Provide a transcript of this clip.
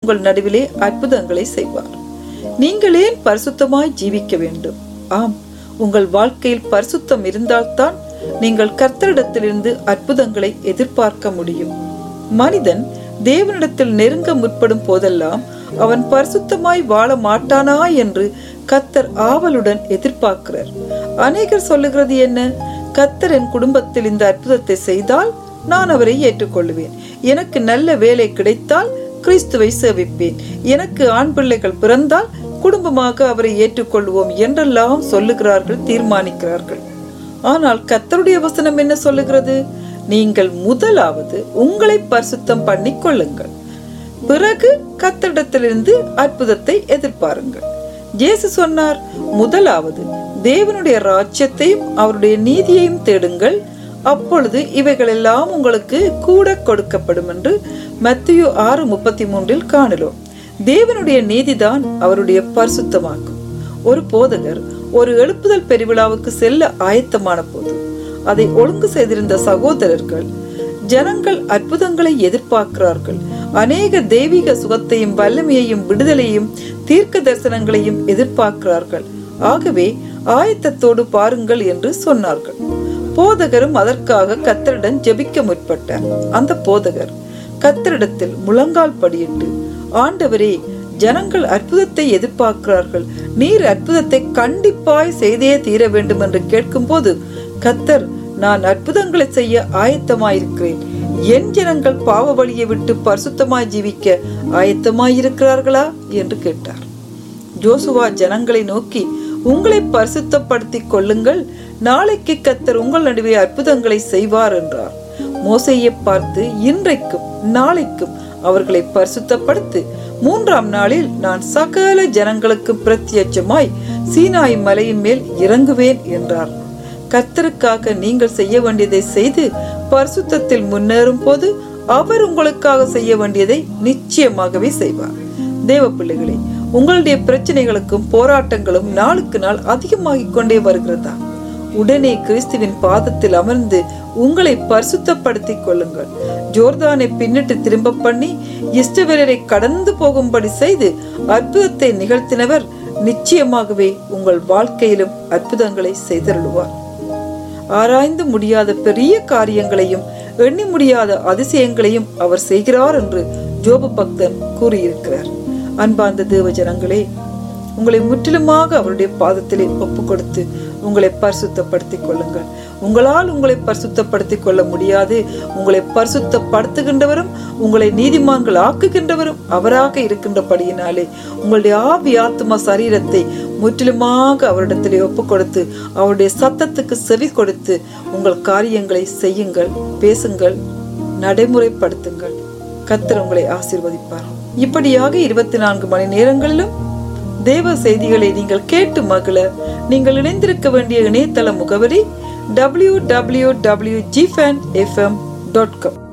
உங்கள் நடுவிலே அற்புதங்களை செய்வார் நீங்கள் ஏன் பரிசுத்தமாய் ஜீவிக்க வேண்டும் ஆம் உங்கள் வாழ்க்கையில் பரிசுத்தம் இருந்தால்தான் நீங்கள் கர்த்தரிடத்திலிருந்து அற்புதங்களை எதிர்பார்க்க முடியும் மனிதன் தேவனிடத்தில் நெருங்க முற்படும் போதெல்லாம் அவன் பரிசுத்தமாய் வாழ மாட்டானா என்று கத்தர் ஆவலுடன் எதிர்பார்க்கிறார் அநேகர் சொல்லுகிறது என்ன கத்தர் என் குடும்பத்தில் இந்த அற்புதத்தை செய்தால் நான் அவரை ஏற்றுக்கொள்ளுவேன் எனக்கு நல்ல வேலை கிடைத்தால் கிறிஸ்துவை சேவிப்பேன் எனக்கு ஆண் பிள்ளைகள் பிறந்தால் குடும்பமாக அவரை ஏற்றுக்கொள்வோம் என்றெல்லாம் சொல்லுகிறார்கள் தீர்மானிக்கிறார்கள் ஆனால் கத்தருடைய வசனம் என்ன சொல்லுகிறது நீங்கள் முதலாவது உங்களை பரிசுத்தம் பண்ணி கொள்ளுங்கள் பிறகு கத்தரிடத்திலிருந்து அற்புதத்தை எதிர்பாருங்கள் இயேசு சொன்னார் முதலாவது தேவனுடைய ராஜ்யத்தையும் அவருடைய நீதியையும் தேடுங்கள் அப்பொழுது இவைகளெல்லாம் உங்களுக்கு கூட கொடுக்கப்படும் என்று மத்தியு ஆறு முப்பத்தி மூன்றில் காணலோம் தேவனுடைய நீதிதான் அவருடைய பரிசுத்தமாக்கும் ஒரு போதகர் ஒரு எழுப்புதல் பெருவிழாவுக்கு செல்ல ஆயத்தமான போது அதை ஒழுங்கு செய்திருந்த சகோதரர்கள் ஜனங்கள் அற்புதங்களை எதிர்பார்க்கிறார்கள் அநேக தெய்வீக சுகத்தையும் வல்லமையையும் விடுதலையும் தீர்க்க தரிசனங்களையும் எதிர்பார்க்கிறார்கள் ஆகவே ஆயத்தத்தோடு பாருங்கள் என்று சொன்னார்கள் போதகரும் அதற்காக கத்தரிடம் ஜெபிக்க முற்பட்டார் அந்த போதகர் கத்தரிடத்தில் முழங்கால் படியிட்டு ஆண்டவரே ஜனங்கள் அற்புதத்தை எதிர்பார்க்கிறார்கள் நீர் அற்புதத்தை கண்டிப்பாய் செய்தே தீர வேண்டும் என்று கேட்கும்போது கத்தர் நான் அற்புதங்களை செய்ய ஆயத்தமாயிருக்கிறேன் என் ஜனங்கள் பாவ வழியை விட்டு பரிசுத்தமாய் ஜீவிக்க ஆயத்தமாயிருக்கிறார்களா என்று கேட்டார் ஜோசுவா ஜனங்களை நோக்கி உங்களை பரிசுத்தப்படுத்திக் கொள்ளுங்கள் நாளைக்கு கத்தர் உங்கள் நடுவே அற்புதங்களை செய்வார் என்றார் மோசையை பார்த்து இன்றைக்கும் நாளைக்கும் அவர்களை பரிசுத்தப்படுத்து மூன்றாம் நாளில் நான் சகல ஜனங்களுக்கு பிரத்யட்சமாய் சீனாய் மலையின் மேல் இறங்குவேன் என்றார் கர்த்தருக்காக நீங்கள் செய்ய வேண்டியதை செய்து பரிசுத்தத்தில் முன்னேறும் போது அவர் உங்களுக்காக செய்ய வேண்டியதை நிச்சயமாகவே செய்வார் தேவ பிள்ளைகளே உங்களுடைய பிரச்சனைகளுக்கும் போராட்டங்களும் நாளுக்கு நாள் அதிகமாகிக் கொண்டே வருகிறதா உடனே கிறிஸ்துவின் பாதத்தில் அமர்ந்து உங்களை பரிசுத்தப்படுத்திக் கொள்ளுங்கள் ஜோர்தானை பின்னிட்டு திரும்ப பண்ணி இஷ்டவேலரை கடந்து போகும்படி செய்து அற்புதத்தை நிகழ்த்தினவர் நிச்சயமாகவே உங்கள் வாழ்க்கையிலும் அற்புதங்களை செய்தருளுவார் ஆராய்ந்து முடியாத பெரிய காரியங்களையும் எண்ணி முடியாத அதிசயங்களையும் அவர் செய்கிறார் என்று ஜோபு பக்தன் கூறியிருக்கிறார் அன்பார்ந்த தேவ ஜனங்களே உங்களை முற்றிலுமாக அவருடைய பாதத்திலே ஒப்பு கொடுத்து உங்களை பரிசுத்தப்படுத்திக் கொள்ளுங்கள் உங்களால் உங்களை பரிசுத்தப்படுத்திக் கொள்ள முடியாது உங்களை பரிசுத்தப்படுத்துகின்றவரும் உங்களை நீதிமான்கள் ஆக்குகின்றவரும் அவராக இருக்கின்றபடியினாலே உங்களுடைய ஆவி ஆத்மா சரீரத்தை முற்றிலுமாக அவரிடத்திலே ஒப்பு கொடுத்து அவருடைய சத்தத்துக்கு செவி கொடுத்து உங்கள் காரியங்களை செய்யுங்கள் பேசுங்கள் நடைமுறைப்படுத்துங்கள் கத்தர் உங்களை ஆசீர்வதிப்பார் இப்படியாக இருபத்தி நான்கு மணி நேரங்களிலும் தேவ செய்திகளை நீங்கள் கேட்டு மகிழ நீங்கள் இணைந்திருக்க வேண்டிய இணையதள முகவரி டபிள்யூ டபிள்யூ டபிள்யூ ஜிஃபேன் எஃப்எம் டாட் காம்